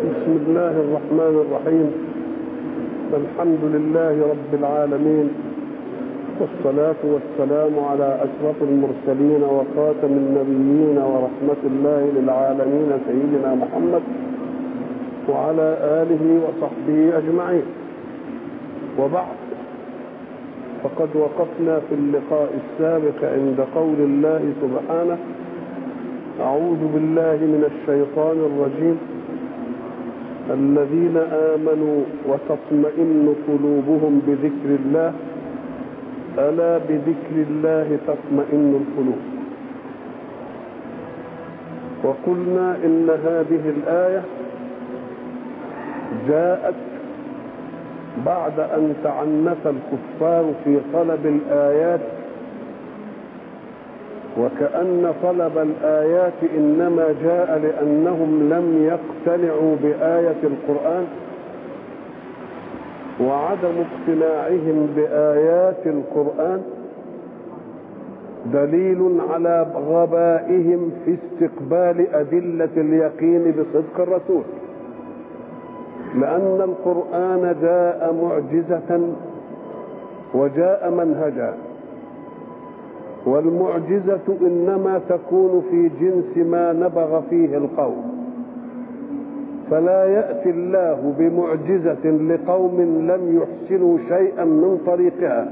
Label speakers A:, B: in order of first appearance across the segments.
A: بسم الله الرحمن الرحيم الحمد لله رب العالمين والصلاة والسلام على أشرف المرسلين وخاتم النبيين ورحمة الله للعالمين سيدنا محمد وعلى آله وصحبه أجمعين وبعد فقد وقفنا في اللقاء السابق عند قول الله سبحانه أعوذ بالله من الشيطان الرجيم الذين آمنوا وتطمئن قلوبهم بذكر الله ألا بذكر الله تطمئن القلوب وقلنا إن هذه الآية جاءت بعد أن تعنت الكفار في طلب الآيات وكأن طلب الآيات إنما جاء لأنهم لم يقتنعوا بآية القرآن وعدم اقتناعهم بآيات القرآن دليل على غبائهم في استقبال أدلة اليقين بصدق الرسول لأن القرآن جاء معجزة وجاء منهجا والمعجزة إنما تكون في جنس ما نبغ فيه القوم فلا يأتي الله بمعجزة لقوم لم يحسنوا شيئا من طريقها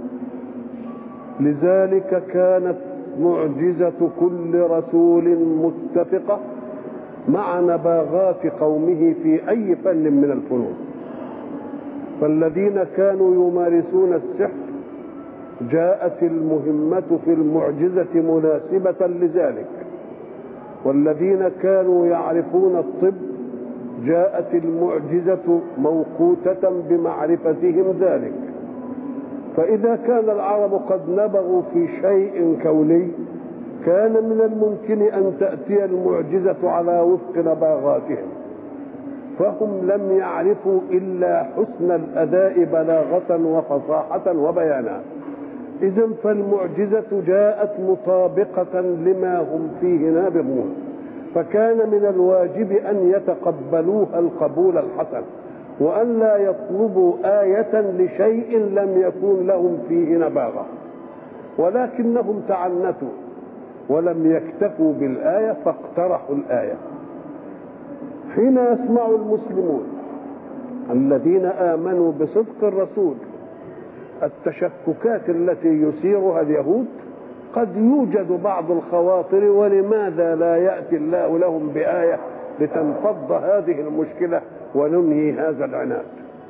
A: لذلك كانت معجزة كل رسول متفقة مع نباغات قومه في أي فن من الفنون فالذين كانوا يمارسون السحر جاءت المهمة في المعجزة مناسبة لذلك والذين كانوا يعرفون الطب جاءت المعجزة موقوتة بمعرفتهم ذلك فإذا كان العرب قد نبغوا في شيء كوني كان من الممكن أن تأتي المعجزة على وفق نباغاتهم فهم لم يعرفوا إلا حسن الأداء بلاغة وفصاحة وبيانا إذا فالمعجزة جاءت مطابقة لما هم فيه نابغون فكان من الواجب أن يتقبلوها القبول الحسن وأن لا يطلبوا آية لشيء لم يكن لهم فيه نباغة ولكنهم تعنتوا ولم يكتفوا بالآية فاقترحوا الآية حين يسمع المسلمون الذين آمنوا بصدق الرسول التشككات التي يثيرها اليهود قد يوجد بعض الخواطر ولماذا لا يأتي الله لهم بآية لتنفض هذه المشكلة وننهي هذا العناد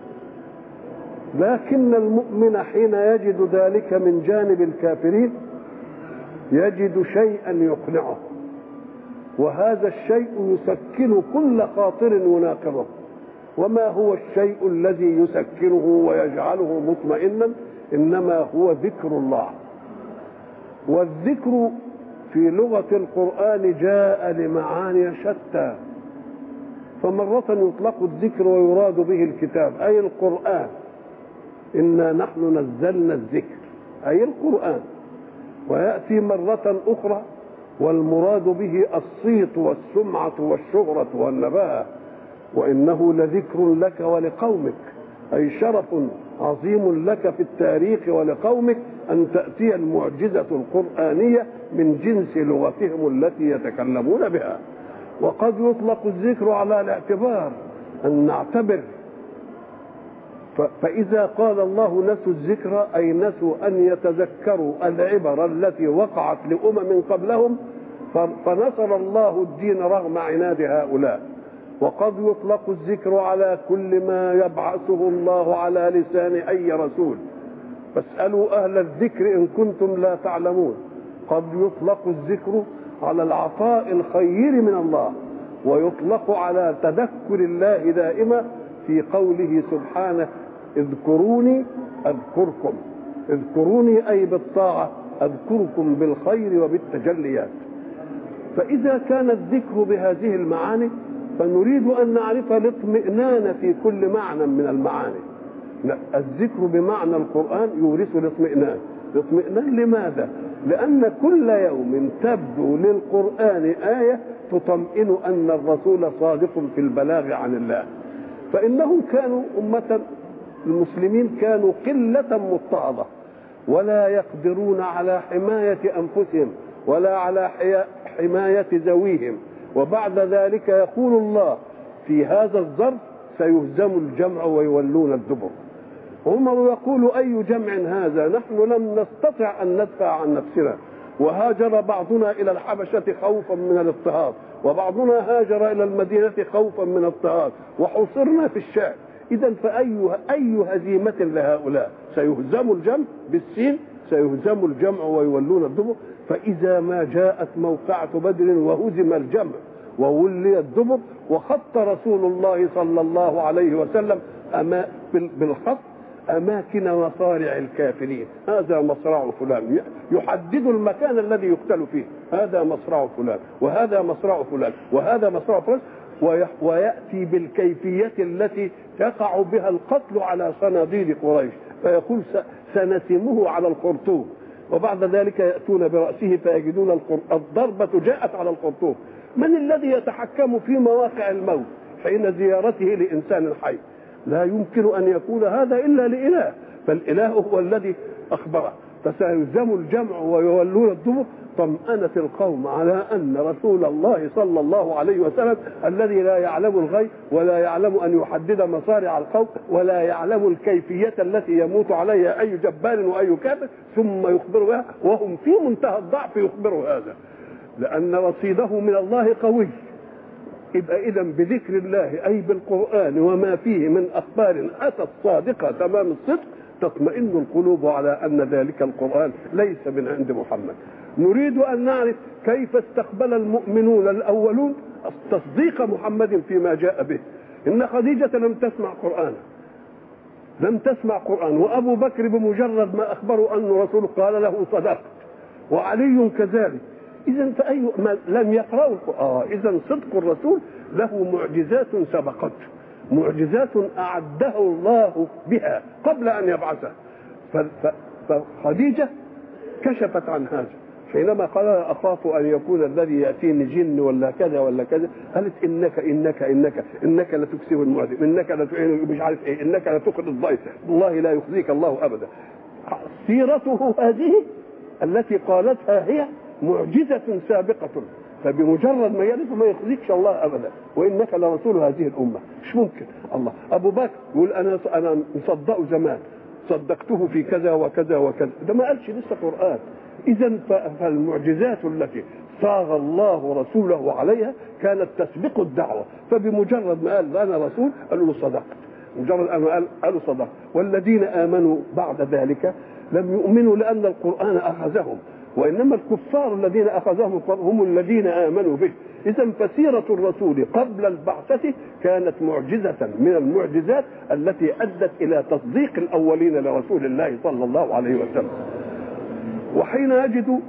A: لكن المؤمن حين يجد ذلك من جانب الكافرين يجد شيئا يقنعه وهذا الشيء يسكن كل خاطر يناقضه وما هو الشيء الذي يسكنه ويجعله مطمئنا انما هو ذكر الله والذكر في لغه القران جاء لمعاني شتى فمره يطلق الذكر ويراد به الكتاب اي القران انا نحن نزلنا الذكر اي القران وياتي مره اخرى والمراد به الصيت والسمعه والشهره والنباهه وانه لذكر لك ولقومك اي شرف عظيم لك في التاريخ ولقومك ان تاتي المعجزه القرانيه من جنس لغتهم التي يتكلمون بها وقد يطلق الذكر على الاعتبار ان نعتبر فإذا قال الله نسوا الذكر أي نسوا أن يتذكروا العبر التي وقعت لأمم قبلهم فنصر الله الدين رغم عناد هؤلاء وقد يطلق الذكر على كل ما يبعثه الله على لسان أي رسول فاسألوا أهل الذكر إن كنتم لا تعلمون قد يطلق الذكر على العطاء الخير من الله ويطلق على تذكر الله دائما في قوله سبحانه اذكروني اذكركم اذكروني اي بالطاعه اذكركم بالخير وبالتجليات فاذا كان الذكر بهذه المعاني فنريد ان نعرف الاطمئنان في كل معنى من المعاني الذكر بمعنى القران يورث الاطمئنان الاطمئنان لماذا لان كل يوم تبدو للقران ايه تطمئن ان الرسول صادق في البلاغ عن الله فانهم كانوا امه المسلمين كانوا قله مضطهده ولا يقدرون على حمايه انفسهم ولا على حمايه ذويهم وبعد ذلك يقول الله في هذا الظرف سيهزم الجمع ويولون الدبر عمر يقول أي جمع هذا نحن لم نستطع أن ندفع عن نفسنا وهاجر بعضنا إلى الحبشة خوفا من الاضطهاد وبعضنا هاجر إلى المدينة خوفا من الاضطهاد وحصرنا في الشعب إذا فأي أي هزيمة لهؤلاء سيهزم الجمع بالسين سيهزم الجمع ويولون الدبر فإذا ما جاءت موقعة بدر وهزم الجمع وولي الدبر وخط رسول الله صلى الله عليه وسلم أما بالخط أماكن مصارع الكافرين هذا مصرع فلان يحدد المكان الذي يقتل فيه هذا مصرع فلان وهذا مصرع فلان وهذا مصرع فلان ويأتي بالكيفية التي يقع بها القتل على صناديد قريش فيقول سنسمه على الخرطوم وبعد ذلك يأتون برأسه فيجدون الضربة جاءت على الخرطوم من الذي يتحكم في مواقع الموت حين زيارته لإنسان حي لا يمكن أن يكون هذا إلا لإله فالإله هو الذي أخبره فسيلزم الجمع ويولون الدبر طمأنة القوم على أن رسول الله صلى الله عليه وسلم الذي لا يعلم الغيب ولا يعلم أن يحدد مصارع القوم ولا يعلم الكيفية التي يموت عليها أي جبار وأي كافر ثم يخبر بها وهم في منتهى الضعف يخبروا هذا لأن رصيده من الله قوي يبقى إذا بذكر الله أي بالقرآن وما فيه من أخبار أتت صادقة تمام الصدق تطمئن القلوب على أن ذلك القرآن ليس من عند محمد نريد أن نعرف كيف استقبل المؤمنون الأولون تصديق محمد فيما جاء به إن خديجة لم تسمع قرآنا لم تسمع قرآن وأبو بكر بمجرد ما أخبروا أن رسول قال له صدقت وعلي كذلك إذا فأي ما لم يقرأوا آه إذا صدق الرسول له معجزات سبقته معجزات أعده الله بها قبل أن يبعثه فخديجة كشفت عن هذا حينما قال اخاف ان يكون الذي ياتيني جن ولا كذا ولا كذا قالت انك انك انك انك لتكسب المعدم انك لتعين مش عارف ايه انك لتخرج الضيف والله لا يخزيك الله ابدا سيرته هذه التي قالتها هي معجزة سابقة فبمجرد ما يلد ما يخزيكش الله ابدا وانك لرسول هذه الامه مش ممكن الله ابو بكر يقول انا انا مصدقه زمان صدقته في كذا وكذا وكذا ده ما قالش لسه قران اذا فالمعجزات التي صاغ الله رسوله عليها كانت تسبق الدعوه فبمجرد ما قال انا رسول قالوا له صدقت مجرد ان قال قالوا صدقت والذين امنوا بعد ذلك لم يؤمنوا لان القران اخذهم وانما الكفار الذين اخذهم القران هم الذين امنوا به اذا فسيره الرسول قبل البعثه كانت معجزه من المعجزات التي ادت الى تصديق الاولين لرسول الله صلى الله عليه وسلم وحين يجد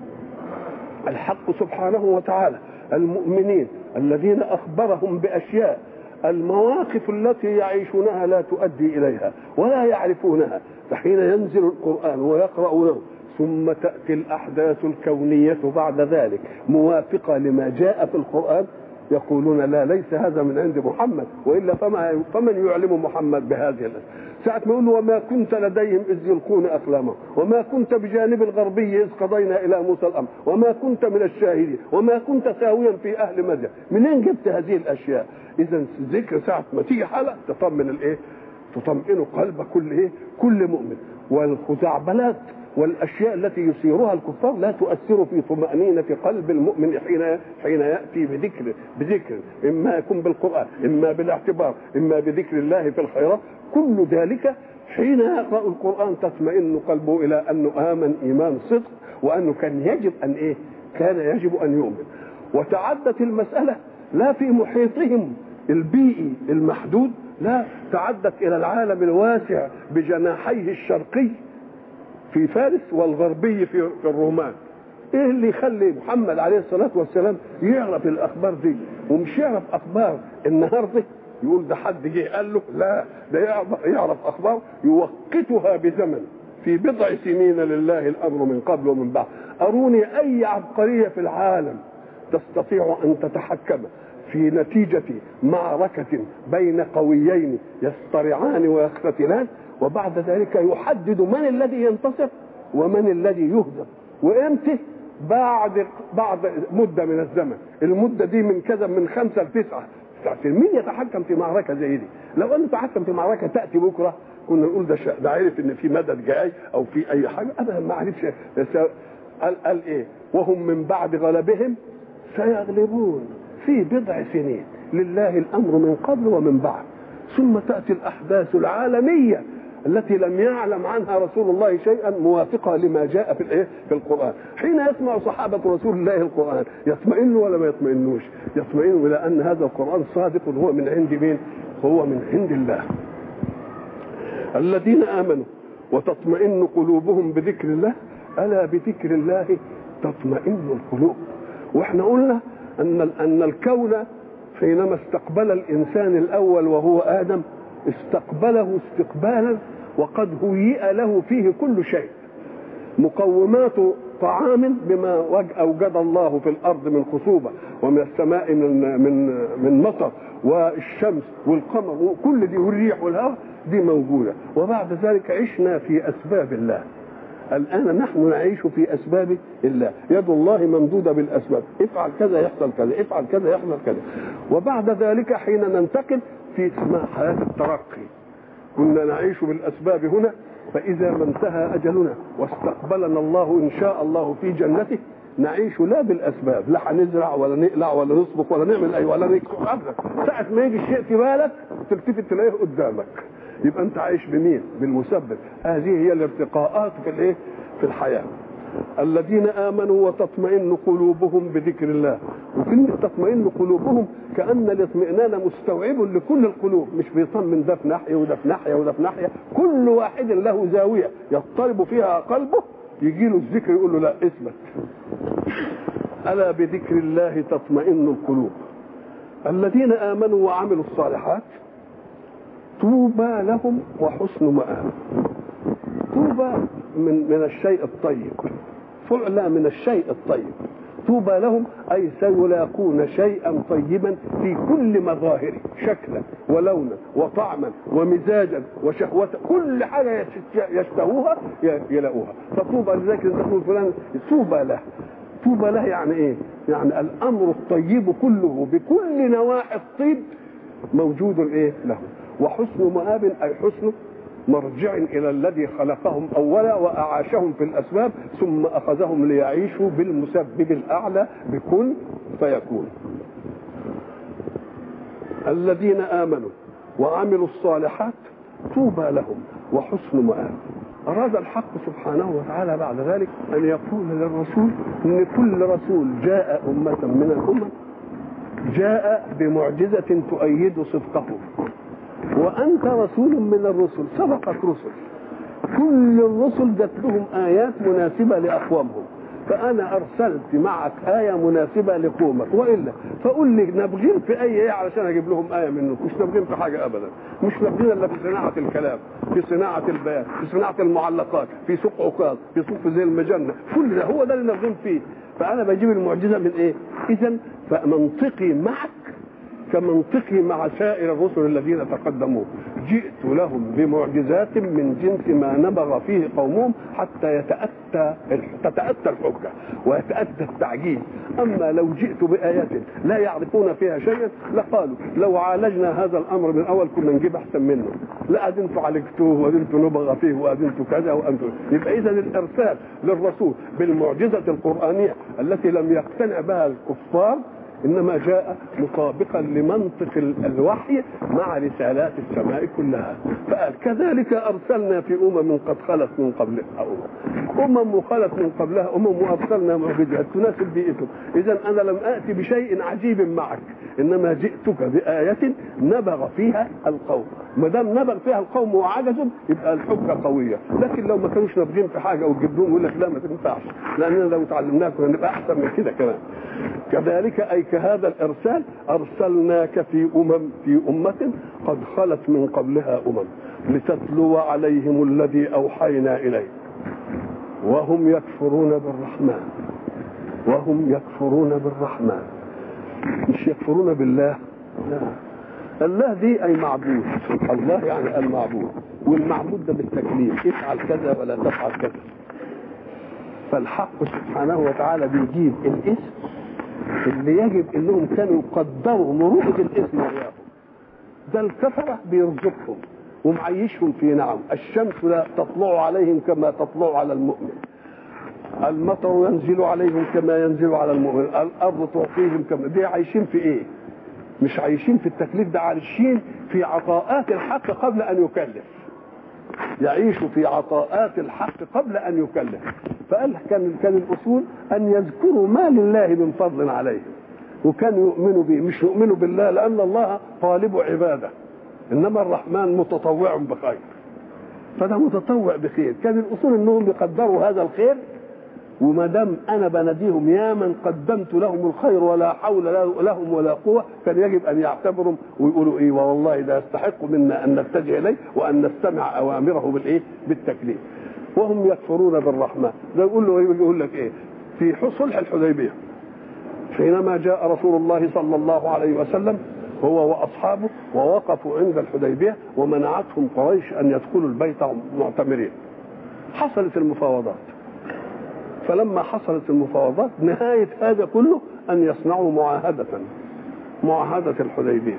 A: الحق سبحانه وتعالى المؤمنين الذين اخبرهم باشياء المواقف التي يعيشونها لا تؤدي اليها ولا يعرفونها فحين ينزل القران ويقرؤونه ثم تأتي الأحداث الكونية بعد ذلك موافقة لما جاء في القرآن يقولون لا ليس هذا من عند محمد والا فما فمن يعلم محمد بهذه الأسئلة ساعة ما يقول وما كنت لديهم إذ يلقون أقلامهم وما كنت بجانب الغربي إذ قضينا إلى موسى الأمر وما كنت من الشاهدين وما كنت ساويا في أهل مدين منين جبت هذه الأشياء إذا ذكر ساعة ما تيجي حالة تطمن الإيه تطمئن قلب كل إيه كل مؤمن والخزعبلات والاشياء التي يثيرها الكفار لا تؤثر في طمانينه قلب المؤمن حين حين ياتي بذكر بذكر اما يكون بالقران اما بالاعتبار اما بذكر الله في الخيرات كل ذلك حين يقرا القران تطمئن قلبه الى انه امن ايمان صدق وانه كان يجب ان ايه؟ كان يجب ان يؤمن وتعدت المساله لا في محيطهم البيئي المحدود لا تعدت الى العالم الواسع بجناحيه الشرقي في فارس والغربي في في الرومان ايه اللي يخلي محمد عليه الصلاه والسلام يعرف الاخبار دي ومش يعرف اخبار النهارده يقول ده حد جه قال له لا ده يعرف اخبار يوقتها بزمن في بضع سنين لله الامر من قبل ومن بعد اروني اي عبقريه في العالم تستطيع ان تتحكم في نتيجة معركة بين قويين يصطرعان ويقتتلان وبعد ذلك يحدد من الذي ينتصر ومن الذي يهزم وامتى بعد بعد مدة من الزمن المدة دي من كذا من خمسة لتسعة مين يتحكم في معركة زي دي لو انه تحكم في معركة تأتي بكرة كنا نقول ده ده عرف ان في مدد جاي او في اي حاجة ابدا ما عرفش قال قال ايه وهم من بعد غلبهم سيغلبون في بضع سنين لله الامر من قبل ومن بعد ثم تاتي الاحداث العالميه التي لم يعلم عنها رسول الله شيئا موافقة لما جاء في الايه في القرآن حين يسمع صحابة رسول الله القرآن يطمئنوا ولا ما يطمئنوش يطمئنوا إلى أن هذا القرآن صادق هو من عند مين هو من عند الله الذين آمنوا وتطمئن قلوبهم بذكر الله ألا بذكر الله تطمئن القلوب واحنا قلنا أن أن الكون حينما استقبل الإنسان الأول وهو آدم استقبله استقبالا وقد هيئ له فيه كل شيء مقومات طعام بما اوجد الله في الارض من خصوبه ومن السماء من من من مطر والشمس والقمر وكل دي والريح والهواء دي موجوده وبعد ذلك عشنا في اسباب الله الان نحن نعيش في اسباب الله يد الله ممدوده بالاسباب افعل كذا يحصل كذا افعل كذا يحصل كذا وبعد ذلك حين ننتقل في اسمها حياه الترقي كنا نعيش بالاسباب هنا فاذا ما انتهى اجلنا واستقبلنا الله ان شاء الله في جنته نعيش لا بالاسباب لا هنزرع ولا نقلع ولا نسبق ولا نعمل اي ولا نكتب ابدا ساعه ما يجي الشيء في بالك تلتفت تلاقيه قدامك يبقى انت عايش بمين بالمسبب هذه هي الارتقاءات في الايه في الحياه الذين امنوا وتطمئن قلوبهم بذكر الله وكلمه تطمئن قلوبهم كان الاطمئنان مستوعب لكل القلوب مش بيطمن ده في ناحيه وده في ناحيه وده في ناحيه كل واحد له زاويه يضطرب فيها قلبه يجي له الذكر يقول له لا اثبت الا بذكر الله تطمئن القلوب الذين امنوا وعملوا الصالحات طوبى لهم وحسن مآب طوبى من من الشيء الطيب فعلى من الشيء الطيب طوبى لهم اي سيلاقون شيئا طيبا في كل مظاهره شكلا ولونا وطعما ومزاجا وشهوة كل حاجه يشتهوها يلاقوها فطوبى لذلك تقول فلان طوبى له طوبى له يعني ايه؟ يعني الامر الطيب كله بكل نواحي الطيب موجود ايه له وحسن مآب اي حسن مرجع الى الذي خلقهم اولا واعاشهم في الاسباب ثم اخذهم ليعيشوا بالمسبب الاعلى بكن فيكون الذين امنوا وعملوا الصالحات طوبى لهم وحسن مآب أراد الحق سبحانه وتعالى بعد ذلك أن يقول للرسول أن كل رسول جاء أمة من الأمم جاء بمعجزة تؤيد صدقه وانت رسول من الرسل سبقك رسل كل الرسل جات لهم ايات مناسبه لاقوامهم فانا ارسلت معك ايه مناسبه لقومك والا فقول لي نبغين في اي ايه علشان اجيب لهم ايه منه مش نبغين في حاجه ابدا مش نبغين الا في صناعه الكلام في صناعه البيان في صناعه المعلقات في سوق عكاظ في سوق زي المجنه كل ده هو ده اللي نبغين فيه فانا بجيب المعجزه من ايه اذا فمنطقي معك كمنطقي مع سائر الرسل الذين تقدموا جئت لهم بمعجزات من جنس ما نبغ فيه قومهم حتى يتأتى تتأتى الحجة ويتأتى التعجيز أما لو جئت بآيات لا يعرفون فيها شيئا لقالوا لو عالجنا هذا الأمر من أول كنا نجيب أحسن منه لا أدنتوا عالجتوه وأدنتوا نبغى فيه وأدنتوا كذا وأنتم يبقى إذا الإرسال للرسول بالمعجزة القرآنية التي لم يقتنع بها الكفار انما جاء مطابقا لمنطق الوحي مع رسالات السماء كلها فقال كذلك ارسلنا في امم قد خلت من قبلها امم امم خلت من قبلها امم وارسلنا معجزات تناسب بيئتهم اذا انا لم اتي بشيء عجيب معك انما جئتك بايه نبغ فيها القوم ما دام نبغ فيها القوم وعجزوا يبقى الحجه قويه لكن لو ما كانوش نابغين في حاجه وتجيب لهم يقول لك لا ما تنفعش لاننا لو تعلمناها كنا نبقى احسن من كده كمان كذلك اي كهذا الارسال ارسلناك في امم في امه قد خلت من قبلها امم لتتلو عليهم الذي اوحينا اليك وهم يكفرون بالرحمن وهم يكفرون بالرحمن مش يكفرون بالله لا الله دي اي معبود الله يعني المعبود والمعبود ده بالتكليف افعل كذا ولا تفعل كذا فالحق سبحانه وتعالى بيجيب الاسم اللي يجب انهم كانوا يقدروا مروءة الاسم وياهم ده الكفرة بيرزقهم ومعيشهم في نعم الشمس لا تطلع عليهم كما تطلع على المؤمن المطر ينزل عليهم كما ينزل على المؤمن الارض تعطيهم كما دي عايشين في ايه مش عايشين في التكليف ده عايشين في عطاءات الحق قبل ان يكلف يعيش في عطاءات الحق قبل ان يكلف فقال كان كان الاصول ان يذكروا ما لله من فضل عليهم وكانوا يؤمنوا به مش يؤمنوا بالله لان الله طالب عباده انما الرحمن متطوع بخير فده متطوع بخير كان الاصول انهم يقدروا هذا الخير وما دام انا بناديهم يا من قدمت لهم الخير ولا حول لهم ولا قوه كان يجب ان يعتبروا ويقولوا ايه والله ده يستحق منا ان نتجه اليه وان نستمع اوامره بالايه؟ بالتكليف. وهم يكفرون بالرحمن، ده يقول له يقول لك ايه؟ في صلح الحديبيه حينما جاء رسول الله صلى الله عليه وسلم هو واصحابه ووقفوا عند الحديبيه ومنعتهم قريش ان يدخلوا البيت معتمرين. حصلت المفاوضات. فلما حصلت المفاوضات نهاية هذا كله أن يصنعوا معاهدة معاهدة الحديبية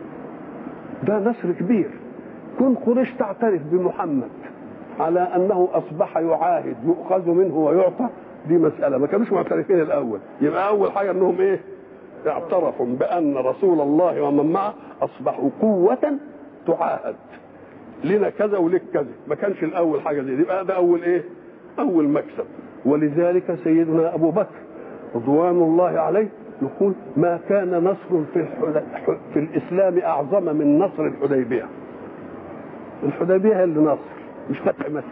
A: ده نصر كبير كن قريش تعترف بمحمد على أنه أصبح يعاهد يؤخذ منه ويعطى دي مسألة ما كانوش معترفين الأول يبقى أول حاجة أنهم إيه اعترفوا بأن رسول الله ومن معه أصبحوا قوة تعاهد لنا كذا ولك كذا ما كانش الأول حاجة دي يبقى ده أول إيه أول مكسب ولذلك سيدنا ابو بكر رضوان الله عليه يقول ما كان نصر في في الاسلام اعظم من نصر الحديبيه الحديبيه هي اللي نصر مش فتح مكه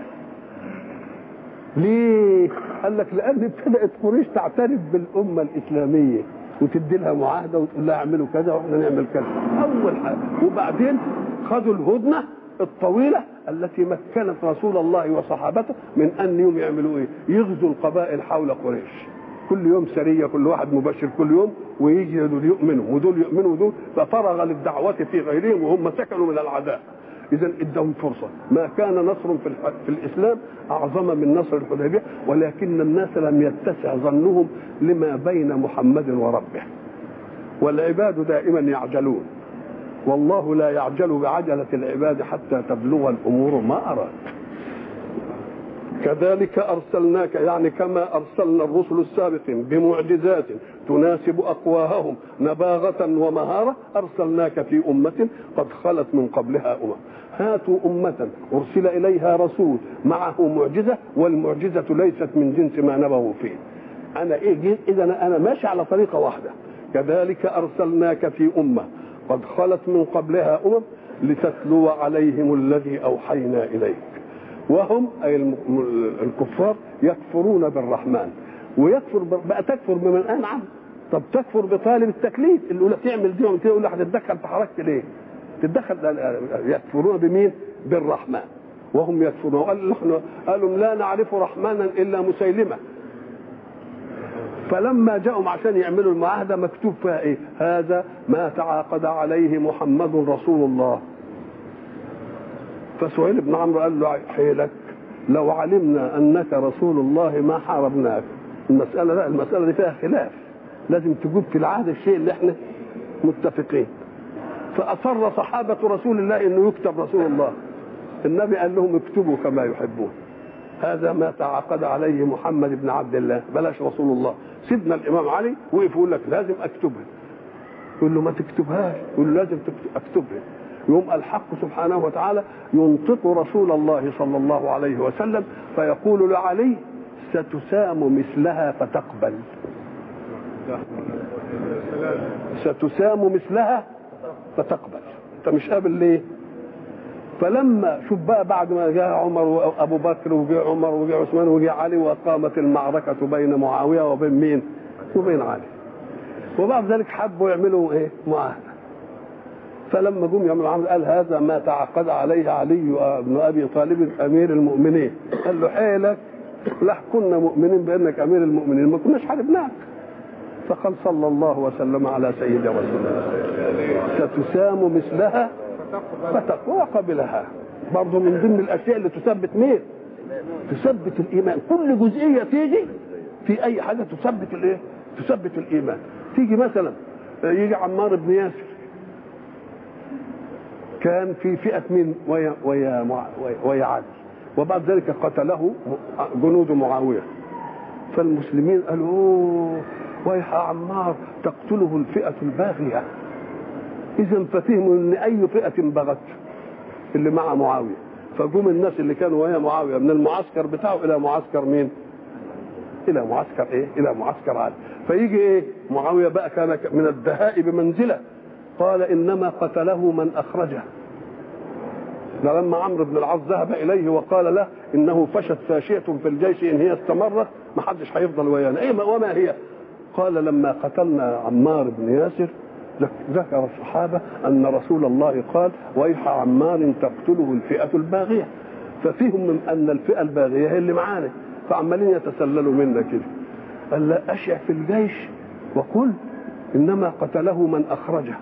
A: ليه؟ قال لك لان ابتدات قريش تعترف بالامه الاسلاميه وتدي لها معاهده وتقول لها اعملوا كذا واحنا نعمل كذا اول حاجه وبعدين خدوا الهدنه الطويله التي مكنت رسول الله وصحابته من ان يوم يعملوا ايه؟ يغزوا القبائل حول قريش كل يوم سريه كل واحد مبشر كل يوم ويجي دول يؤمنوا ودول يؤمنوا ودول ففرغ للدعوه في غيرهم وهم سكنوا من العداء اذا ادهم فرصه ما كان نصر في, في الاسلام اعظم من نصر الحديبيه ولكن الناس لم يتسع ظنهم لما بين محمد وربه والعباد دائما يعجلون والله لا يعجل بعجلة العباد حتى تبلغ الأمور ما أراد كذلك أرسلناك يعني كما أرسلنا الرسل السابقين بمعجزات تناسب أقواههم نباغة ومهارة أرسلناك في أمة قد خلت من قبلها أمم هاتوا أمة أرسل إليها رسول معه معجزة والمعجزة ليست من جنس ما نبغوا فيه أنا إيه إذا أنا ماشي على طريقة واحدة كذلك أرسلناك في أمة قد خلت من قبلها أمم لتتلو عليهم الذي أوحينا إليك وهم أي الكفار يكفرون بالرحمن ويكفر بقى تكفر بمن أنعم طب تكفر بطالب التكليف اللي يقول لك تعمل دي وعمل كده يقول لك هتتدخل في حركتي ليه؟ تتدخل يكفرون بمين؟ بالرحمن وهم يكفرون قال نحن قالوا لا نعرف رحمنا الا مسيلمه فلما جاءوا عشان يعملوا المعاهده مكتوب فيها ايه؟ هذا ما تعاقد عليه محمد رسول الله. فسهيل بن عمرو قال له حيلك لو علمنا انك رسول الله ما حاربناك. المساله لا المساله دي فيها خلاف. لازم تجيب في العهد الشيء اللي احنا متفقين. فاصر صحابه رسول الله انه يكتب رسول الله. النبي قال لهم اكتبوا كما يحبون. هذا ما تعاقد عليه محمد بن عبد الله بلاش رسول الله سيدنا الامام علي وقف يقول لك لازم اكتبها يقول له ما تكتبهاش يقول له لازم اكتبها يوم الحق سبحانه وتعالى ينطق رسول الله صلى الله عليه وسلم فيقول لعلي ستسام مثلها فتقبل ستسام مثلها فتقبل انت مش قابل ليه فلما شوف بقى بعد ما جاء عمر وابو بكر وجاء عمر وجاء عثمان وجاء علي وقامت المعركه بين معاويه وبين مين؟ وبين علي. وبعد ذلك حبوا يعملوا ايه؟ معاهده. فلما جم يعملوا عمل قال هذا ما تعاقد عليه علي بن ابي طالب امير المؤمنين. قال له حيلك لا كنا مؤمنين بانك امير المؤمنين ما كناش حاربناك فقال صلى الله وسلم على سيد رسول الله ستسام مثلها فتقوى وقبلها برضه من ضمن الاشياء اللي تثبت مين تثبت الايمان كل جزئيه تيجي في اي حاجه تثبت الايه تثبت الايمان تيجي مثلا يجي عمار بن ياسر كان في فئه من ويا ويا ويا علي وبعد ذلك قتله جنود معاويه فالمسلمين قالوا اوه ويح عمار تقتله الفئه الباغيه اذا ففهموا ان اي فئه بغت اللي مع معاويه فجم الناس اللي كانوا ويا معاويه من المعسكر بتاعه الى معسكر مين؟ الى معسكر ايه؟ الى معسكر علي فيجي ايه؟ معاويه بقى كان من الدهاء بمنزله قال انما قتله من اخرجه لما عمرو بن العاص ذهب اليه وقال له انه فشت فاشيه في الجيش ان هي استمرت ما حدش هيفضل ويانا ايه وما هي؟ قال لما قتلنا عمار بن ياسر ذكر الصحابه ان رسول الله قال ويح عمار تقتله الفئه الباغيه ففيهم من ان الفئه الباغيه هي اللي معانا فعمالين يتسللوا منا كده قال لا اشع في الجيش وقل انما قتله من اخرجه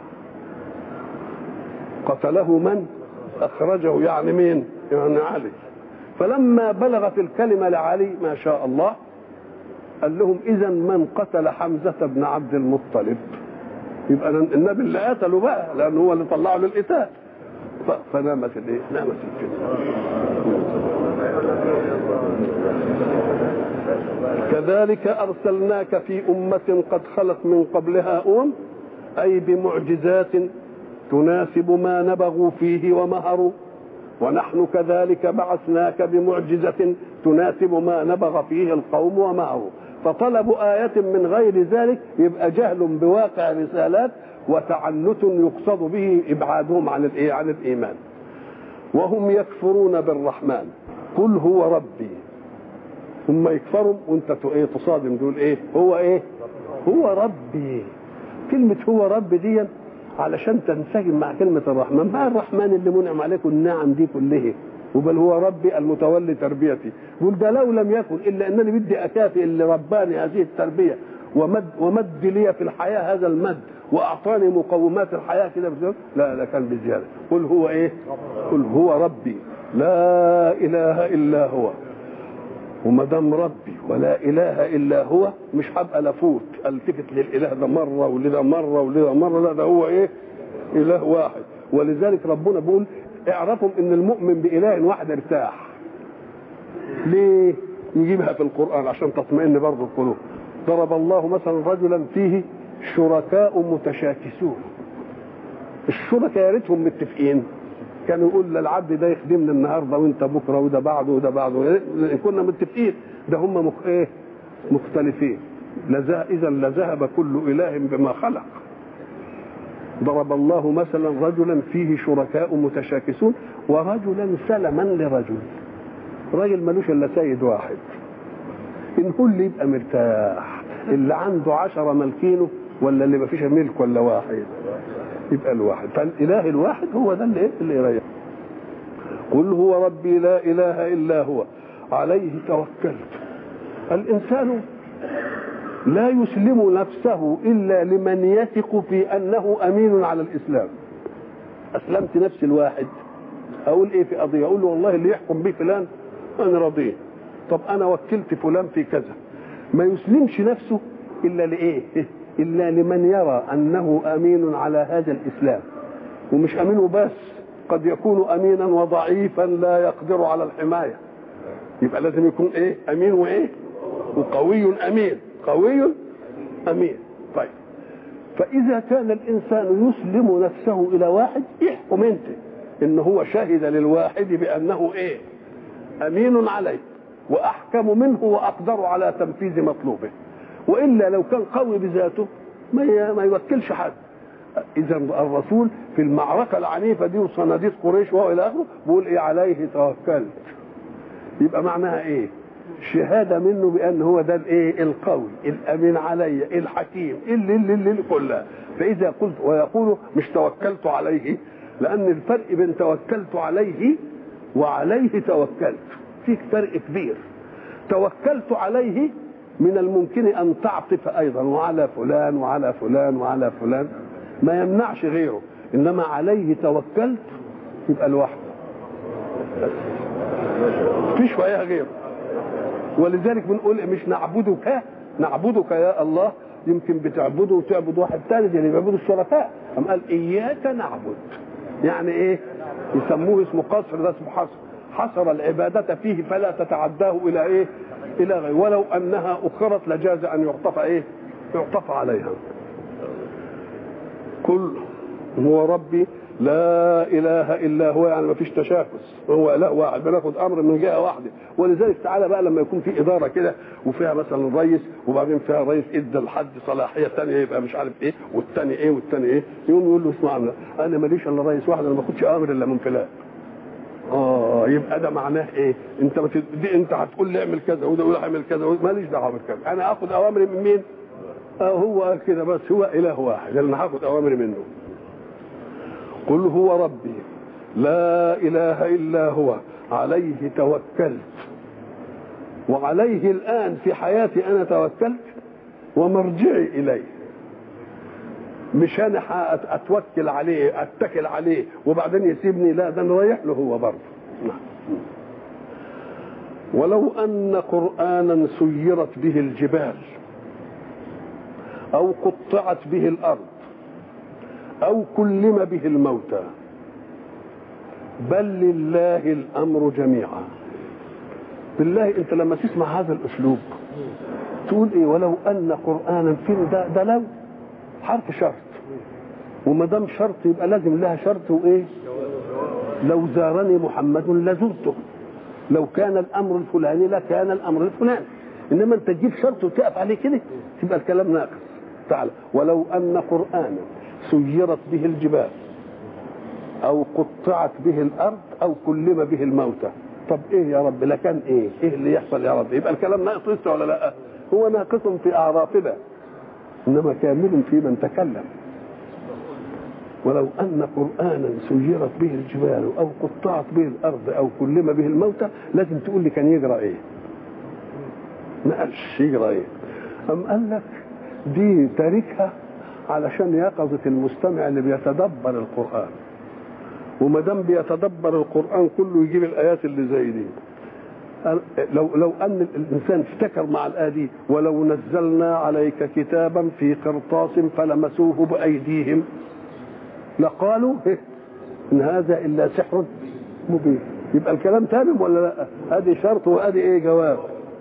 A: قتله من اخرجه يعني مين يعني علي فلما بلغت الكلمه لعلي ما شاء الله قال لهم اذا من قتل حمزه بن عبد المطلب يبقى النبي اللي قتله بقى لان هو اللي طلعه للقتال فنامت الايه؟ نامت الفتنه كذلك ارسلناك في امه قد خلت من قبلها امم اي بمعجزات تناسب ما نبغوا فيه ومهروا ونحن كذلك بعثناك بمعجزة تناسب ما نبغ فيه القوم ومهروا فطلب آية من غير ذلك يبقى جهل بواقع رسالات وتعنت يقصد به إبعادهم عن الإيه؟ عن الإيمان وهم يكفرون بالرحمن قل هو ربي ثم يكفروا وانت ايه تصادم تقول ايه هو ايه هو ربي كلمة هو ربي دي علشان تنسجم مع كلمة الرحمن ما الرحمن اللي منعم عليكم النعم دي كلها وبل هو ربي المتولي تربيتي يقول ده لو لم يكن الا انني بدي اكافئ اللي رباني هذه التربيه ومد ومد لي في الحياه هذا المد واعطاني مقومات الحياه كده لا لا كان بزياده قل هو ايه قل هو ربي لا اله الا هو وما دام ربي ولا اله الا هو مش هبقى لفوت التفت للاله ده مره ولده مره ولده مره لا ده هو ايه اله واحد ولذلك ربنا بيقول اعرفوا ان المؤمن باله واحد ارتاح ليه نجيبها في القران عشان تطمئن برضه القلوب ضرب الله مثلا رجلا فيه شركاء متشاكسون الشركاء يا ريتهم متفقين كان يقول للعبد ده يخدمني النهارده وانت بكره وده بعده وده بعده كنا متفقين ده هم مخ ايه مختلفين اذا لذهب كل اله بما خلق ضرب الله مثلا رجلا فيه شركاء متشاكسون ورجلا سلما لرجل راجل ملوش الا سيد واحد ان هو اللي يبقى مرتاح اللي عنده عشرة ملكينه ولا اللي ما فيش ملك ولا واحد يبقى الواحد فالاله الواحد هو ده اللي اللي يريح قل هو ربي لا اله الا هو عليه توكلت الانسان لا يسلم نفسه الا لمن يثق في انه امين على الاسلام اسلمت نفسي الواحد اقول ايه في قضيه اقول له والله اللي يحكم بيه فلان انا رضيه طب انا وكلت فلان في كذا ما يسلمش نفسه الا لايه الا لمن يرى انه امين على هذا الاسلام ومش امين بس قد يكون امينا وضعيفا لا يقدر على الحمايه يبقى لازم يكون ايه امين وايه وقوي امين قوي امين طيب فاذا كان الانسان يسلم نفسه الى واحد احكم انت ان هو شهد للواحد بانه ايه امين عليه واحكم منه واقدر على تنفيذ مطلوبه والا لو كان قوي بذاته ما ما يوكلش حد اذا الرسول في المعركه العنيفه دي وصناديد قريش وهو الى اخره بيقول ايه عليه توكلت يبقى معناها ايه شهاده منه بان هو ده الايه القوي الامين علي الحكيم اللي اللي اللي, اللي كلها فاذا قلت ويقول مش توكلت عليه لان الفرق بين توكلت عليه وعليه توكلت في فرق كبير توكلت عليه من الممكن ان تعطف ايضا وعلى فلان وعلى فلان وعلى فلان ما يمنعش غيره انما عليه توكلت يبقى لوحده فيش وياه غيره ولذلك بنقول مش نعبدك نعبدك يا الله يمكن بتعبده وتعبد واحد ثاني زي اللي بيعبدوا الشركاء أم قال إياك نعبد يعني إيه يسموه اسمه قصر ده اسمه حصر حصر العبادة فيه فلا تتعداه إلى إيه إلى غير ولو أنها أخرت لجاز أن يعطف إيه يعطف عليها كل هو ربي لا اله الا هو يعني ما فيش تشاكس هو اله واحد بناخد امر من جهه واحده ولذلك تعالى بقى لما يكون في اداره كده وفيها مثلا رئيس وبعدين فيها رئيس ادى لحد صلاحيه ثانيه يبقى مش عارف ايه والثاني ايه والثاني ايه يقوم يقول له اسمع انا ماليش الا رئيس واحد انا ما باخدش امر الا من فلان اه يبقى ده معناه ايه؟ انت ما دي انت هتقول لي اعمل كذا وده يقول اعمل كذا ماليش دعوه بالكذا انا اخد اوامري من مين؟ آه هو كده بس هو اله واحد انا هاخد اوامري منه قل هو ربي لا اله الا هو عليه توكلت وعليه الان في حياتي انا توكلت ومرجعي اليه مش انا اتوكل عليه اتكل عليه وبعدين يسيبني لا ده انا رايح له هو برضه ولو ان قرانا سيرت به الجبال او قطعت به الارض او كلم به الموتى بل لله الامر جميعا بالله انت لما تسمع هذا الاسلوب تقول ايه ولو ان قرانا فين ده ده لو حرف شرط وما دام شرط يبقى لازم لها شرط وايه لو زارني محمد لزرته لو كان الامر الفلاني لكان الامر الفلاني انما انت تجيب شرط وتقف عليه كده تبقى الكلام ناقص تعالى ولو ان قرانا سيرت به الجبال او قطعت به الارض او كلم به الموتى طب ايه يا رب لكان ايه ايه اللي يحصل يا رب يبقى الكلام ناقص لسه ولا لا هو ناقص في اعرافنا انما كامل في من تكلم ولو ان قرانا سيرت به الجبال او قطعت به الارض او كلم به الموتى لازم تقول لي كان يجرى ايه ما قالش يجرى ايه ام قال لك دي تاركها علشان يقظة المستمع اللي بيتدبر القرآن وما دام بيتدبر القرآن كله يجيب الآيات اللي زي دي لو لو ان الانسان افتكر مع الايه دي ولو نزلنا عليك كتابا في قرطاس فلمسوه بايديهم لقالوا ان هذا الا سحر مبين يبقى الكلام تمام ولا لا ادي شرط وادي ايه جواب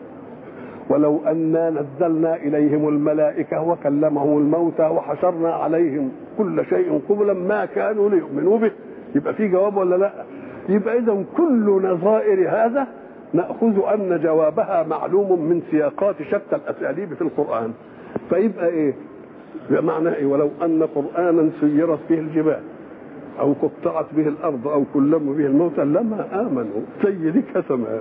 A: ولو أنا نزلنا إليهم الملائكة وكلمهم الموتى وحشرنا عليهم كل شيء قبلا ما كانوا ليؤمنوا به يبقى في جواب ولا لا يبقى إذا كل نظائر هذا نأخذ أن جوابها معلوم من سياقات شتى الأساليب في القرآن فيبقى إيه بمعنى إيه ولو أن قرآنا سيرت به الجبال أو قطعت به الأرض أو كلموا به الموتى لما آمنوا سيدك تمام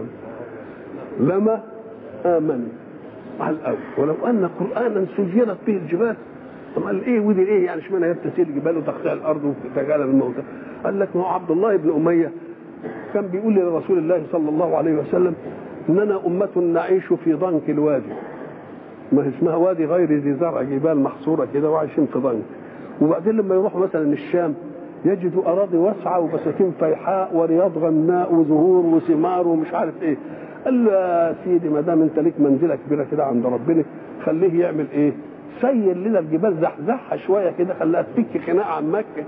A: لما آمنوا على الأول ولو أن قرآنا سيرت به الجبال قال ايه ودي ايه يعني اشمعنى هي تسير الجبال وتقطع الارض وتجعل الموتى قال لك ما هو عبد الله بن اميه كان بيقول لرسول الله صلى الله عليه وسلم اننا امه نعيش في ضنك الوادي ما اسمها وادي غير ذي زرع جبال محصوره كده وعايشين في ضنك وبعدين لما يروحوا مثلا الشام يجدوا اراضي واسعه وبساتين فيحاء ورياض غناء وزهور وثمار ومش عارف ايه قال له يا سيدي ما دام انت ليك منزله كبيره كده عند ربنا خليه يعمل ايه؟ سير لنا الجبال زحزحها شويه كده خليها تفك خناقه عن مكه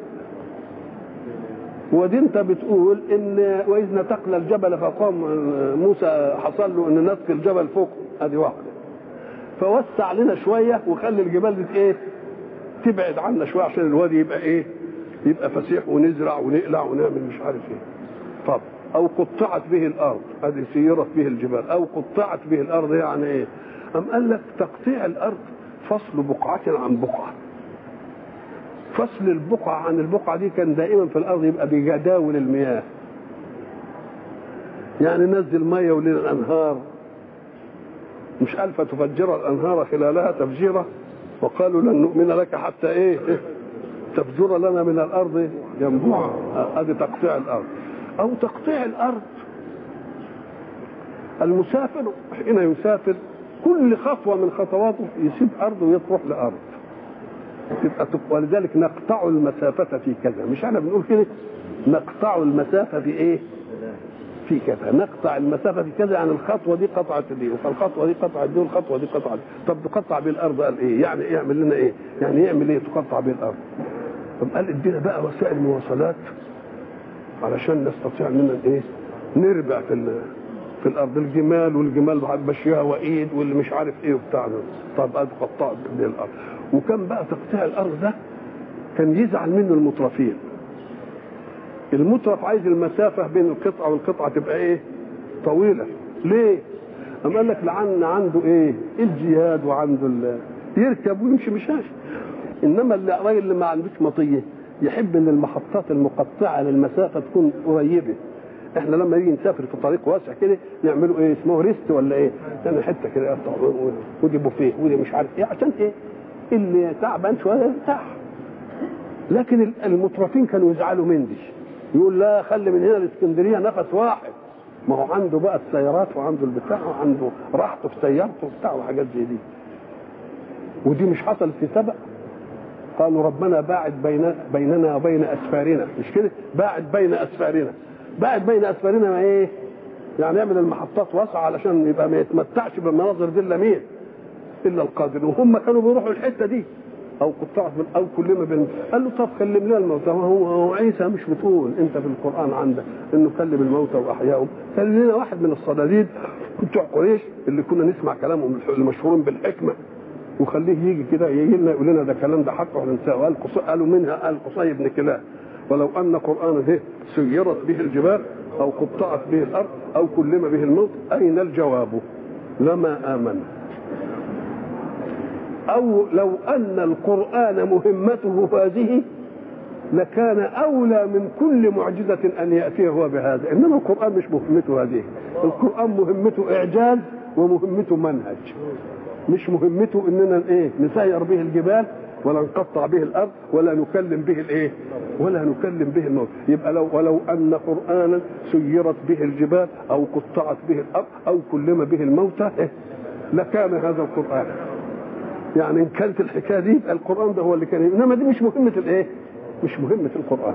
A: ودي انت بتقول ان واذ نتقنا الجبل فقام موسى حصل له ان نسق الجبل فوق ادي واحده فوسع لنا شويه وخلي الجبال دي ايه تبعد عنا شويه عشان الوادي يبقى ايه يبقى فسيح ونزرع ونقلع ونعمل مش عارف ايه طب او قطعت به الارض ادي سيرت به الجبال او قطعت به الارض يعني ايه ام قال لك تقطيع الارض فصل بقعة عن بقعة فصل البقعة عن البقعة دي كان دائما في الأرض يبقى بجداول المياه يعني نزل مية ولنا الأنهار مش قال فتفجر الأنهار خلالها تفجيرة وقالوا لن نؤمن لك حتى إيه تفجر لنا من الأرض ينبوعا هذه تقطيع الأرض أو تقطيع الأرض المسافر حين يسافر كل خطوه من خطواته يسيب ارض ويروح لارض تبقى ولذلك نقطع المسافه في كذا مش احنا بنقول كده نقطع المسافه في ايه في كذا نقطع المسافه في كذا يعني الخطوه دي قطعت دي والخطوه دي قطعت دي والخطوه دي قطعت دي طب تقطع بيه الارض قال ايه يعني يعمل لنا ايه يعني يعمل ايه تقطع بيه الارض طب قال ادينا بقى وسائل مواصلات علشان نستطيع اننا ايه نربع في في الارض الجمال والجمال مشيها وايد واللي مش عارف ايه وبتاع طب قال قطعت بيه الارض وكان بقى تقطيع الارض ده كان يزعل منه المترفين المترف عايز المسافة بين القطعة والقطعة تبقى ايه طويلة ليه أما قال لك لعن عنده ايه الجهاد وعنده ال... يركب ويمشي مشاش انما الراجل اللي ما عندوش مطيه يحب ان المحطات المقطعه للمسافه تكون قريبه احنا لما نيجي نسافر في طريق واسع كده نعمله ايه اسمه ريست ولا ايه يعني حته كده ودي بوفيه ودي مش عارف ايه عشان ايه اللي تعبان شويه يرتاح لكن المترفين كانوا يزعلوا من دي يقول لا خلي من هنا الاسكندريه نفس واحد ما هو عنده بقى السيارات وعنده البتاع وعنده راحته في سيارته وبتاع وحاجات زي دي ودي مش حصلت في سبق قالوا ربنا باعد بين بيننا وبين اسفارنا مش كده باعد بين اسفارنا باعد بين اسفارنا ما ايه يعني يعمل المحطات واسعه علشان يبقى ما يتمتعش بالمناظر دي الا مين الا القادر وهم كانوا بيروحوا الحته دي او قطعت من او كلمه بين قال له طب كلم لنا الموتى هو هو عيسى مش بتقول انت في القران عندك انه كلم الموتى واحياهم كلم لنا واحد من الصناديد بتوع قريش اللي كنا نسمع كلامهم المشهورين بالحكمه وخليه يجي كده يجي لنا يقول لنا ده كلام ده حق وهننساه قال قالوا منها قال قصي بن كلاب ولو ان قرانا ده سيرت به الجبال او قطعت به الارض او كلم به الموت اين الجواب لما امن او لو ان القران مهمته هذه لكان اولى من كل معجزه ان ياتي هو بهذا انما القران مش مهمته هذه القران مهمته اعجاز ومهمته منهج مش مهمته اننا ايه نسير به الجبال ولا نقطع به الارض ولا نكلم به الايه ولا نكلم به الموت يبقى لو ولو ان قرانا سيرت به الجبال او قطعت به الارض او كلم به الموتى إيه؟ لكان هذا القران يعني ان كانت الحكايه دي يبقى القران ده هو اللي كان انما دي مش مهمه الايه مش مهمه القران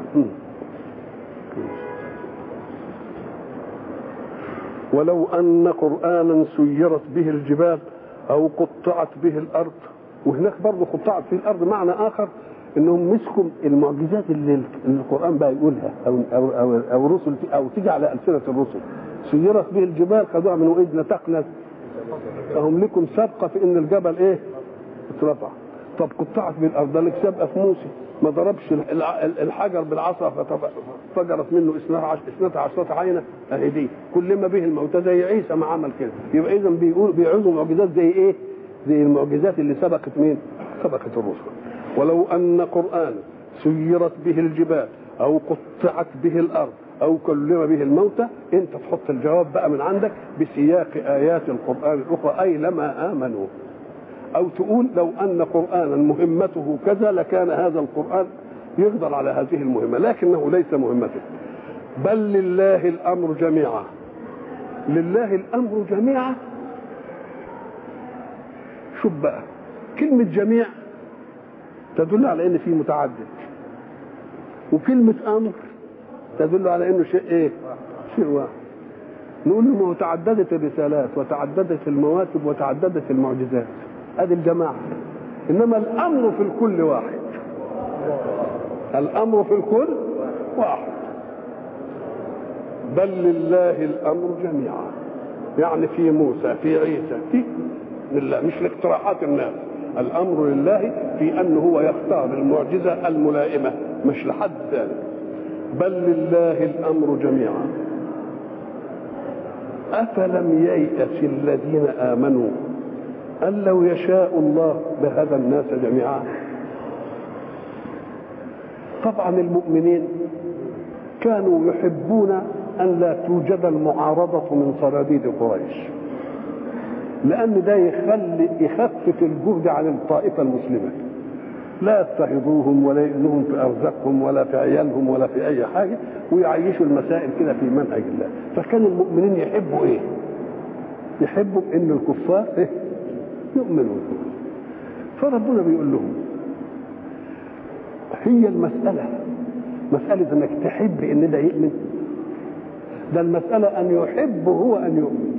A: ولو ان قرانا سيرت به الجبال او قطعت به الارض وهناك برضه قطعت في الارض معنى اخر انهم مسكوا المعجزات اللي القران بقى يقولها او او او, أو الرسل او تيجي على السنه الرسل سيرت به الجبال خدوها من واذ نتقنا فهم لكم سابقه في ان الجبل ايه اترفع طب قطعت به الارض لك سابقه في موسى ما ضربش الحجر بالعصا فجرت منه اثنتا عشرة عينة اهي دي كل ما به الموتى زي عيسى ما عمل كده يبقى اذا بيقول بيعوزوا معجزات زي ايه؟ زي المعجزات اللي سبقت مين؟ سبقت الرسل ولو ان قرآن سيرت به الجبال او قطعت به الارض او كلم به الموتى انت تحط الجواب بقى من عندك بسياق ايات القران الاخرى اي لما امنوا او تقول لو ان قرانا مهمته كذا لكان هذا القران يقدر على هذه المهمه لكنه ليس مهمته بل لله الامر جميعا لله الامر جميعا شوف بقى كلمه جميع تدل على ان في متعدد وكلمه امر تدل على انه شيء ايه شيء واحد نقول له تعددت الرسالات وتعددت المواكب وتعددت المعجزات ادي الجماعه انما الامر في الكل واحد الامر في الكل واحد بل لله الامر جميعا يعني في موسى في عيسى في لله مش لاقتراحات الناس الامر لله في انه هو يختار المعجزه الملائمه مش لحد ثاني بل لله الامر جميعا افلم ييأس الذين امنوا أن لو يشاء الله لهدى الناس جميعا طبعا المؤمنين كانوا يحبون أن لا توجد المعارضة من صناديد قريش لأن ده يخلي يخفف الجهد عن الطائفة المسلمة لا يضطهدوهم ولا يؤذوهم في أرزاقهم ولا في عيالهم ولا في أي حاجة ويعيشوا المسائل كده في منهج الله فكان المؤمنين يحبوا إيه؟ يحبوا ان الكفار إيه؟ يؤمنون فربنا بيقول لهم هي المسألة مسألة انك تحب ان ده يؤمن ده المسألة ان يحب هو ان يؤمن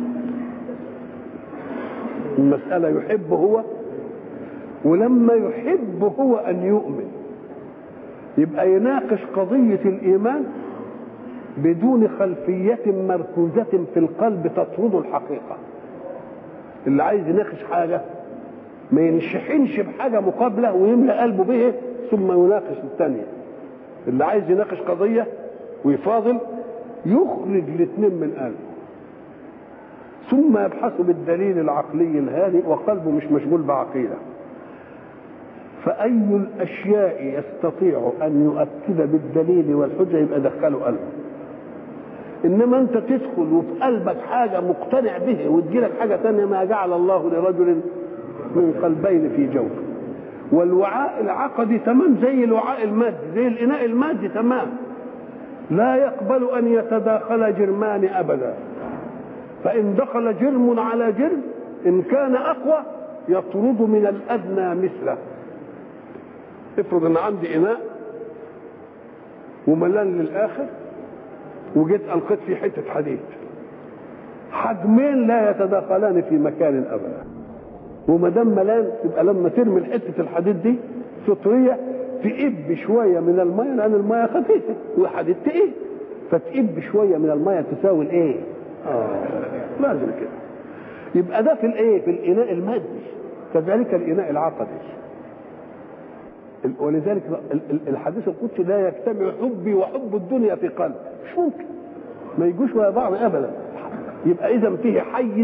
A: المسألة يحب هو ولما يحب هو ان يؤمن يبقى يناقش قضية الإيمان بدون خلفية مركوزة في القلب تطرد الحقيقة اللي عايز يناقش حاجة ما ينشحنش بحاجة مقابلة ويملأ قلبه به ثم يناقش الثانية اللي عايز يناقش قضية ويفاضل يخرج الاثنين من قلبه ثم يبحث بالدليل العقلي الهادئ وقلبه مش مشغول بعقيده فأي الأشياء يستطيع أن يؤكد بالدليل والحجة يبقى دخله قلبه إنما أنت تدخل وفي قلبك حاجة مقتنع به وتجيلك حاجة ثانية ما جعل الله لرجل من قلبين في جوفه والوعاء العقدي تمام زي الوعاء المادي زي الإناء المادي تمام لا يقبل أن يتداخل جرمان أبدا فإن دخل جرم على جرم إن كان أقوى يطرد من الأدنى مثله افرض ان عندي اناء وملان للاخر وجيت القيت فيه حته حديد حجمين لا يتداخلان في مكان ابدا وما دام ملان يبقى لما ترمي حته الحديد دي فطريه تئب شويه من الميه لان الميه خفيفه والحديد تقيل فتئب شويه من الميه تساوي الايه؟ اه لازم كده يبقى ده في الايه؟ في الاناء المادي كذلك الاناء العقدي ولذلك الحديث القدسي لا يجتمع حبي وحب الدنيا في قلب مش ممكن ما يجوش ويا بعض ابدا يبقى اذا فيه حيز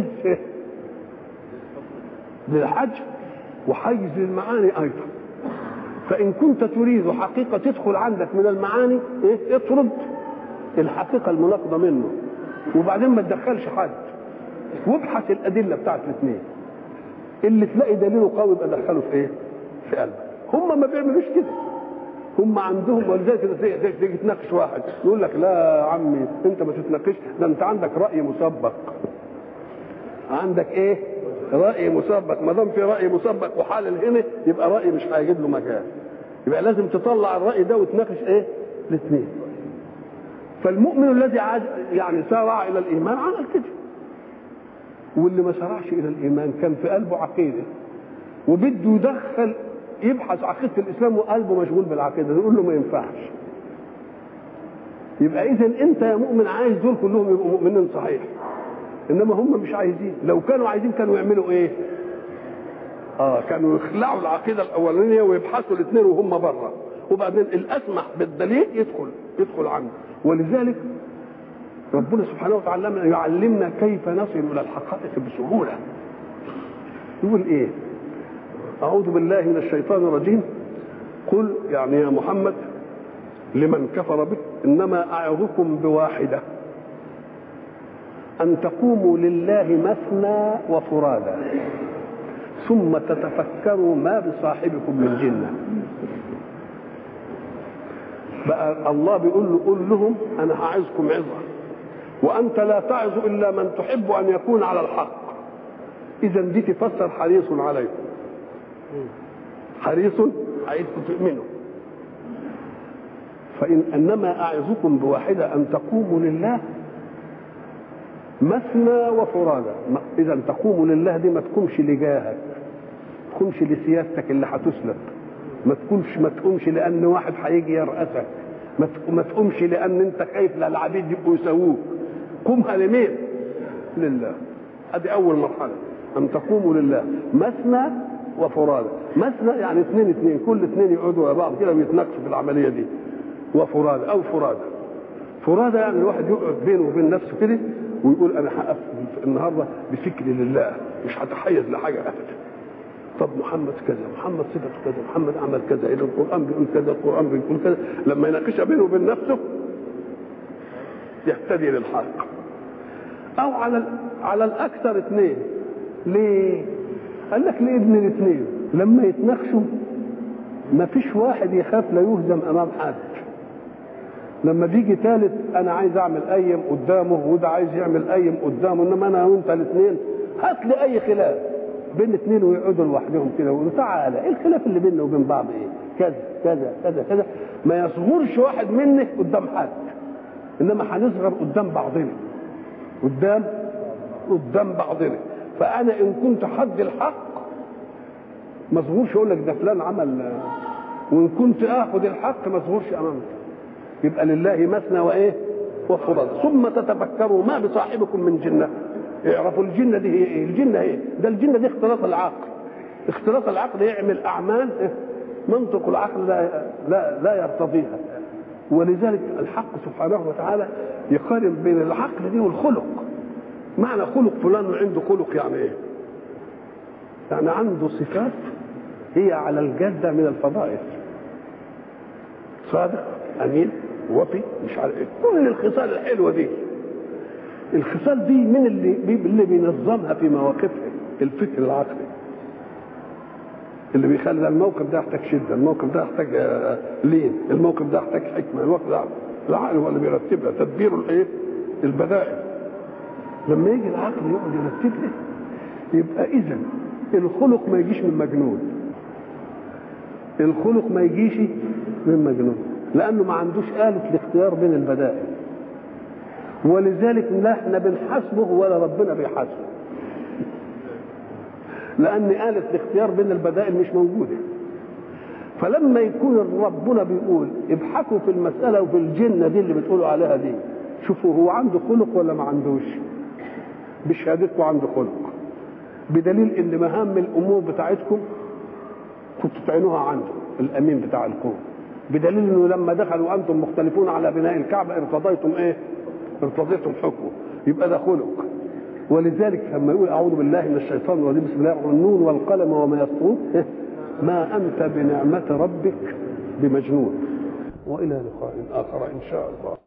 A: للحج وحيز للمعاني ايضا فان كنت تريد حقيقه تدخل عندك من المعاني ايه اطرد الحقيقه المناقضه منه وبعدين ما تدخلش حد وابحث الادله بتاعت الاثنين اللي تلاقي دليله قوي يبقى دخله في ايه؟ في قلبك هم ما بيعملوش كده هم عندهم ولذلك تيجي تناقش واحد يقول لك لا يا عمي انت ما تتناقش ده انت عندك راي مسبق عندك ايه راي مسبق ما دام في راي مسبق وحالل هنا يبقى راي مش هيجيب له مكان يبقى لازم تطلع الراي ده وتناقش ايه الاثنين فالمؤمن الذي عاد يعني سارع الى الايمان عمل كده واللي ما سارعش الى الايمان كان في قلبه عقيده وبده يدخل يبحث عقيده الاسلام وقلبه مشغول بالعقيده نقول له ما ينفعش يبقى اذا انت يا مؤمن عايز دول كلهم يبقوا مؤمنين صحيح انما هم مش عايزين لو كانوا عايزين كانوا يعملوا ايه اه كانوا يخلعوا العقيده الاولانيه ويبحثوا الاثنين وهم بره وبعدين الاسمح بالدليل يدخل يدخل عنه ولذلك ربنا سبحانه وتعالى يعلمنا كيف نصل الى الحقائق بسهوله يقول ايه أعوذ بالله من الشيطان الرجيم قل يعني يا محمد لمن كفر بك إنما أعظكم بواحدة أن تقوموا لله مثنى وفرادا ثم تتفكروا ما بصاحبكم من جنة بقى الله بيقول له قول لهم أنا هعظكم عظة وأنت لا تعظ إلا من تحب أن يكون على الحق إذا دي تفسر حريص عليكم حريص عايزكم تؤمنوا فإن أنما أعظكم بواحدة أن تقوموا لله مثنى وفرادى إذا تقوموا لله دي ما تقومش لجاهك ما تقومش لسيادتك اللي هتسلب ما تقومش ما تقومش لأن واحد هيجي يرأسك ما تقومش لأن أنت خايف لا العبيد يبقوا يساووك قومها لمين؟ لله ادي أول مرحلة أن تقوموا لله مثنى وفرادى مثنى يعني اثنين اثنين كل اثنين يقعدوا مع بعض كده ويتناقشوا في العمليه دي وفرادى او فرادى فرادى يعني الواحد يقعد بينه وبين نفسه كده ويقول انا هقف النهارده بفكري لله مش هتحيز لحاجه ابدا طب محمد كذا محمد صفته كذا محمد عمل كذا اذا القران بيقول كذا القران بيقول كذا لما يناقشها بينه وبين نفسه يهتدي للحق او على على الاكثر اثنين ليه قال لك لابن الاثنين لما يتناقشوا ما فيش واحد يخاف لا يهزم امام حد لما بيجي ثالث انا عايز اعمل ايم قدامه وده عايز يعمل ايم قدامه انما انا وانت الاثنين هات لي اي خلاف بين اثنين ويقعدوا لوحدهم كده ويقولوا تعالى ايه الخلاف اللي بيننا وبين بعض ايه؟ كذا كذا كذا كذا ما يصغرش واحد مني قدام حد انما هنصغر قدام بعضنا قدام قدام بعضنا فانا ان كنت حد الحق ما اصغرش اقول لك ده فلان عمل وان كنت اخذ الحق ما اصغرش امامك يبقى لله مثنى وايه وفرض ثم تتفكروا ما بصاحبكم من جنه اعرفوا الجنه دي هي ايه الجنه ايه ده الجنه دي اختلاط العقل اختلاط العقل يعمل اعمال منطق العقل لا لا لا يرتضيها ولذلك الحق سبحانه وتعالى يقارن بين العقل دي والخلق معنى خلق فلان عنده خلق يعني ايه يعني عنده صفات هي على الجادة من الفضائل صادق أمين وفي مش عارف ايه كل الخصال الحلوة دي الخصال دي من اللي اللي بينظمها في مواقفها الفكر العقلي اللي بيخلي الموقف ده يحتاج شده الموقف ده يحتاج لين الموقف ده يحتاج حكمه الموقف ده العقل هو اللي بيرتبها تدبير الايه البدائل لما يجي العقل يقعد يرتب لي يبقى اذا الخلق ما يجيش من مجنون الخلق ما يجيش من مجنون لانه ما عندوش آلة الاختيار بين البدائل ولذلك لا احنا بنحاسبه ولا ربنا بيحاسبه لان آلة الاختيار بين البدائل مش موجودة فلما يكون ربنا بيقول ابحثوا في المسألة وفي الجنة دي اللي بتقولوا عليها دي شوفوا هو عنده خلق ولا ما عندوش بشهادتكم عنده خلق بدليل ان مهام الامور بتاعتكم كنتوا تعينوها عنده الامين بتاع الكون بدليل انه لما دخلوا انتم مختلفون على بناء الكعبه ارتضيتم ايه؟ ارتضيتم حكمه يبقى ده خلق ولذلك لما يقول اعوذ بالله من الشيطان الرجيم بسم الله الرحمن النون والقلم وما يسطرون ما انت بنعمه ربك بمجنون والى لقاء اخر ان شاء الله